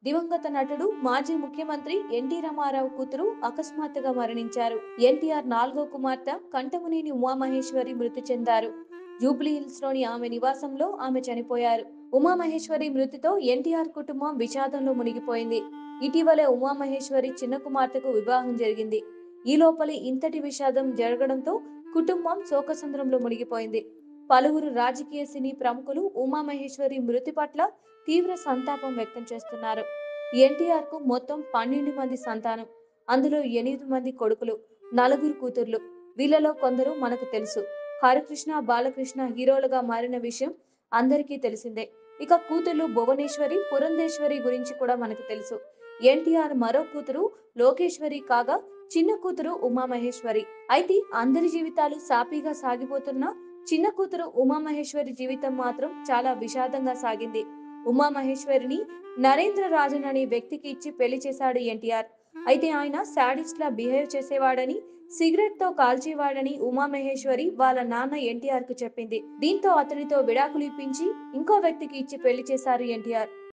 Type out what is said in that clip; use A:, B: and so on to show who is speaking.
A: దివంగత నటుడు మాజీ ముఖ్యమంత్రి ఎన్టీ రామారావు కూతురు అకస్మాత్తుగా మరణించారు ఎన్టీఆర్ నాలుగో కుమార్తె కంఠమునేని ఉమామహేశ్వరి మృతి చెందారు జూబ్లీ హిల్స్ లోని ఆమె నివాసంలో ఆమె చనిపోయారు ఉమామహేశ్వరి మృతితో ఎన్టీఆర్ కుటుంబం విషాదంలో మునిగిపోయింది ఇటీవలే ఉమామహేశ్వరి చిన్న కుమార్తెకు వివాహం జరిగింది ఈ లోపలే ఇంతటి విషాదం జరగడంతో కుటుంబం శోకసంద్రంలో మునిగిపోయింది పలువురు రాజకీయ సినీ ప్రముఖులు ఉమామహేశ్వరి మృతి పట్ల తీవ్ర సంతాపం వ్యక్తం చేస్తున్నారు ఎన్టీఆర్ కు మొత్తం పన్నెండు మంది సంతానం అందులో ఎనిమిది మంది కొడుకులు నలుగురు కూతుర్లు వీళ్ళలో కొందరు మనకు తెలుసు హరికృష్ణ బాలకృష్ణ హీరోలుగా మారిన విషయం అందరికీ తెలిసిందే ఇక కూతుర్లు భువనేశ్వరి పురంధేశ్వరి గురించి కూడా మనకు తెలుసు ఎన్టీఆర్ మరో కూతురు లోకేశ్వరి కాగా చిన్న కూతురు ఉమామహేశ్వరి అయితే అందరి జీవితాలు సాఫీగా సాగిపోతున్నా చిన్న కూతురు ఉమామహేశ్వరి జీవితం మాత్రం చాలా విషాదంగా సాగింది ఉమామహేశ్వరిని నరేంద్ర రాజన్ అనే వ్యక్తికి ఇచ్చి పెళ్లి చేశాడు ఎన్టీఆర్ అయితే ఆయన శాడిస్ట్ లా బిహేవ్ చేసేవాడని సిగరెట్ తో కాల్చేవాడని ఉమామహేశ్వరి వాళ్ళ నాన్న ఎన్టీఆర్ కు చెప్పింది దీంతో అతనితో విడాకులు ఇప్పించి ఇంకో వ్యక్తికి ఇచ్చి పెళ్లి చేశారు ఎన్టీఆర్